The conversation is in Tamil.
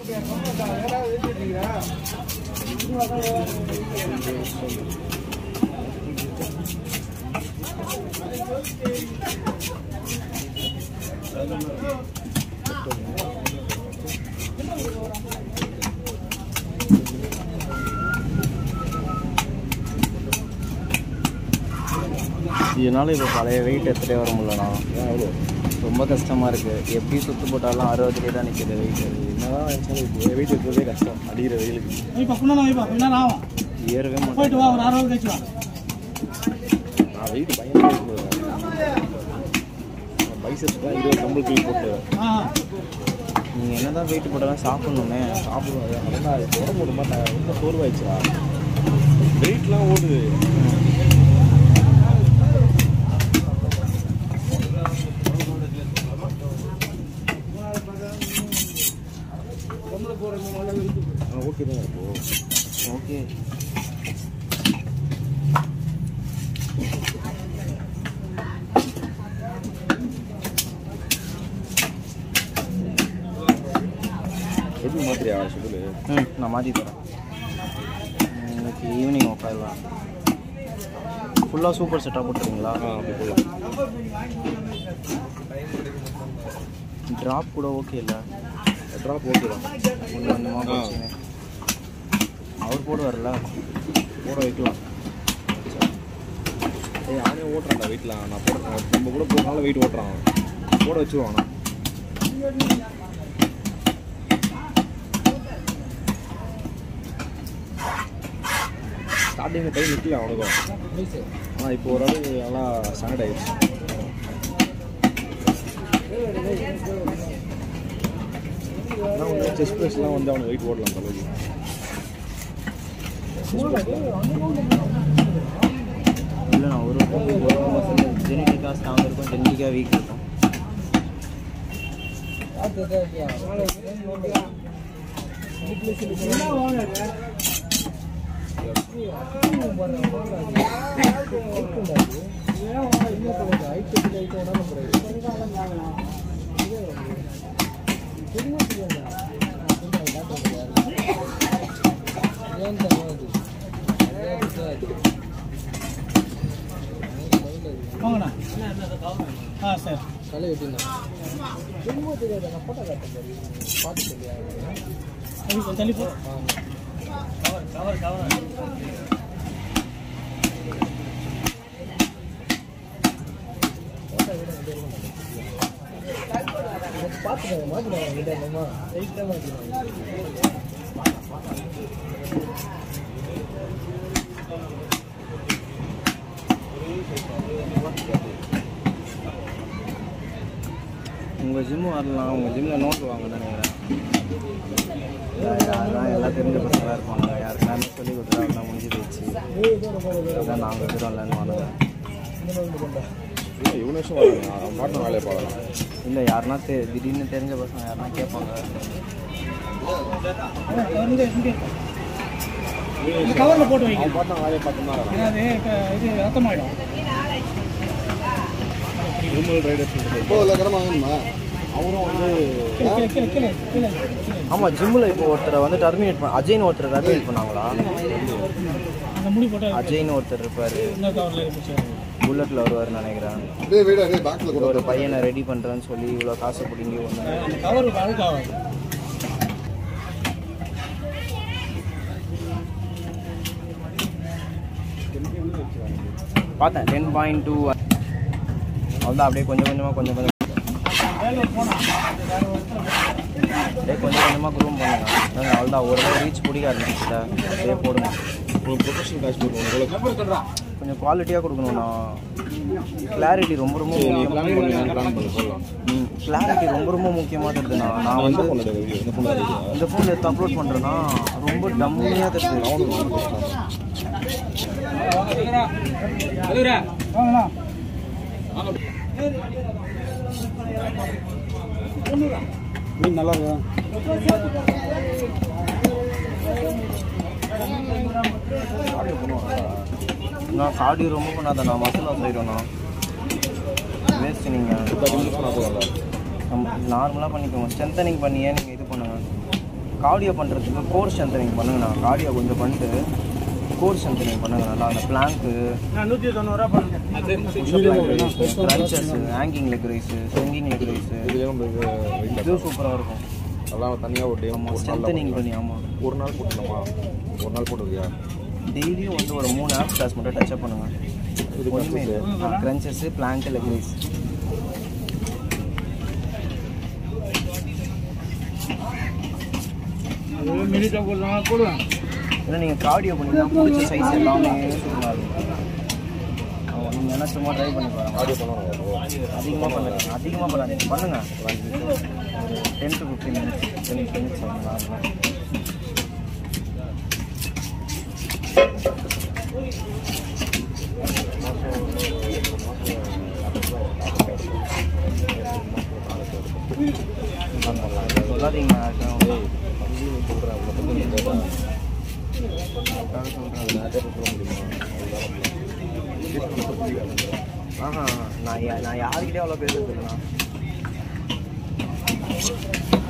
இதனால இப்போ பழைய வெயிட் எடுத்துகிட்டே வர முடியலண்ணா எவ்வளோ ரொம்ப கஷ்டமாக இருக்குது எப்படி சுற்று போட்டாலும் அறுபதுலேயே தான் நிற்கிது வெயிட் என்னதான் நினச்சாலும் இப்போ வெயிட் எடுக்கிறதே கஷ்டம் அடிக்கிற வெயிலுக்கு வைப்பா புண்ணா வைப்பா கொஞ்ச நேரம் ஆகும் ஏறவே போயிட்டு வா மாட்டேன் ஒரு அரை ஹவர் கழிச்சு வா நான் வெயிட் பயங்கரமாக இருக்குது பைசப்ஸ்லாம் இருபது டம்பிள் கிளி போட்டு ஆ நீங்கள் என்ன தான் வெயிட் போட்டாலும் சாப்பிட்ணுமே சாப்பிடுவோம் அதான் அது உடம்பு ஒரு மாதிரி ரொம்ப சோர்வாயிடுச்சா வெயிட்லாம் ஓடுது ஓகே தான் இப்போ ஓகே எப்படி மாத்திரியா ஷெடியூலு ம் நான் மாற்றி தரேன் இன்னைக்கு ஈவினிங் உட்காரலாம் ஃபுல்லாக சூப்பர் செட்டாக போட்டுருங்களா ஆ அப்படி போகலாம் ட்ராப் கூட ஓகே இல்லை ட்ராப் ஓகே தான் கொஞ்சம் கொஞ்சமாக ஆ. போச்சுங்க அவர் போடுவார்ல போட வைக்கலாம் ஏய் அவனே ஓட்டுறான்டா வெயிட்லாம் நான் போட நான் நம்ம கூட போகிறனால வெயிட் ஓட்டுறான் அவன். போட வச்சுருவான் அவனை. ஸ்டார்டிங்கில் கை நிற்கல அவனுக்கும் ஆனால் இப்போ ஓரளவு நல்லா ஸ்டாண்டர்ட் ஆயிடுச்சு ஆனால் வந்து செஸ்ட் ப்ரெஸ்லாம் வந்து அவனுக்கு வெயிட் ஓடலாம் தலைவலி இல்லை நான் ஒரு ஒரு பர்சன்ட் ஜெனட்டிக்காக ஸ்ட்ராங் இருக்கும் ஜெனட்டிக்காக வீக் இருக்கும் வாங்கண்ணா ஆ சரி அது கொஞ்சம் தள்ளி போ உங்கள் ஜிம்மு வரலாம் உங்கள் ஜிம்மில் நோட் வாங்கன்னு நினைக்கிறேன் யாரெல்லாம் எல்லாம் தெரிஞ்ச பசங்களாக இருப்பாங்க யாருக்குன்னா சொல்லி கொடுத்தா அதான் முடிஞ்சு போயிடுச்சு அதான் நாங்கள் இருக்கிறோம்லன்னு வாங்க இல்லை இவ்வளோ வருஷம் வராங்க அவன் பாட்டு வேலையை பார்க்கலாம் இல்லை யாருன்னா தெ திடீர்னு தெரிஞ்ச பசங்க யாருன்னா கேட்பாங்க வந்து இங்கே இந்த கவரில் போட்டு வைங்க அவன் பாட்டு வேலையை பார்த்தோம்னா ஏன்னா அது இப்போ இது ரத்தமாயிடும் விமல் ரைடர்ஸ் அவரும் வந்து கீழே கீழே கீழே கீழே கீழே ஆமாம் ஜிம்மில் இப்போ ஒருத்தரை வந்து டர்மினேட் பண்ண அஜய்னு ஒருத்தர் டர்மினேட் பண்ணாங்களா அந்த முடி போட்டால் அஜய்னு ஒருத்தர் இருப்பார் இன்னொரு கவரில் இருந்துச்சு புல்லட்டில் வருவார்னு நினைக்கிறேன் அப்படியே வீடு அப்படியே பேக்கில் ஒரு பையனை ரெடி பண்ணுறேன்னு சொல்லி இவ்வளோ காசு பிடிங்கி ஒன்று அந்த கவர் அழுக்காகாது பார்த்தேன் டென் பாயிண்ட் டூ அவ்வளோதான் அப்படியே கொஞ்சம் கொஞ்சமாக கொஞ்சம் கொஞ்சம் வேலூர் போனால் அப்படியே கொஞ்சம் கொஞ்சமாக குரூம் பண்ணுங்க அவ்வளோதான் ஒரு ரீச் பிடிக்க ஆரம்பிச்சுட்டா அப்படியே போடுங்க ஒரு ப்ரொஃபஷனல் காசு போட்டுருவோம் கொஞ்சம் குவாலிட்டியாக கொடுக்கணும்ண்ணா கிளாரிட்டி ரொம்ப ரொம்ப நீ முக்கியம் பிளான் பண்ணி பிளான் பண்ணி போடலாம் ம் கிளாரிட்டி ரொம்ப ரொம்ப முக்கியமாக இருக்குதுண்ணா நான் நான் வந்து எந்த ஃபோனில் வீடியோ எந்த ஃபோனில் இருக்குது இந்த ஃபோனில் எடுத்து அப்லோட் பண்ணுறேன்னா ரொம்ப டம்மியாக தெரியுது வாங்கண்ணா மீன் நல்லா இருக்கா நான் கார்டியோ ரொம்ப பண்ணாதண்ணா மசாலா செய்கிறோண்ணா வேஸ்ட் நீங்கள் தேர்ட்டி மினிட்ஸ் நான் போகலாம் நார்மலாக பண்ணிக்கோங்க ஸ்ட்ரென்தனிங் பண்ணியே நீங்கள் இது பண்ணுங்கள் கார்டியோ பண்ணுறதுக்கு கோர் ஸ்ட்ரென்த்தனிங் பண்ணுங்கண்ணா கார்டியோ கொஞ்சம் பண்ணிட்டு கோர் ஸ்ட்ரென்த்தனிங் பண்ணுங்க நல்லா அந்த பிளாங்க்கு நான் நூற்றி தொண்ணூறுரூவா பண்ணுறேன் crunches hanging leg raise swinging leg raise இதுலேயே நம்ம இது வெயிட் இதுவும் சூப்பராக இருக்கும் அதெல்லாம் தனியாக ஒரு டே ஆமாம் ஒரு நாள் ஸ்ட்ரென்த்தனிங் பண்ணி ஆமாம் ஒரு நாள் போட்டுக்கலாமா ஒரு நாள் போட்டுருக்கியா டெய்லியும் வந்து ஒரு மூணு ஆப் கிளாஸ் மட்டும் டச்சப் பண்ணுங்க இது ஒன்றுமே இல்லை க்ரன்ச்சஸ்ஸு பிளாங்க் லெக் ரைஸ் மினிட்டாக போடுறாங்க போடுவேன் ஏன்னா நீங்கள் கார்டியோ பண்ணிங்கன்னா பிடிச்ச சைஸ் எல்லாமே சூப்பராக இருக்கும் ஆமாம் நீங்கள் என்ன சும்மா ட்ரை பண்ணி பாருங்க ஆடியோ பண்ணுவாங்க அதிகமாக பண்ணுங்க அதிகமாக பண்ணாதீங்க பண்ணுங்க ten to fifteen minutes ten minutes ஆகும் சொல்லாதீங்க யாருக்கும். ஆஹா நான் யா- நான் யாருக்கிட்டே அவ்வளோ பேசுறது இல்லைண்ணா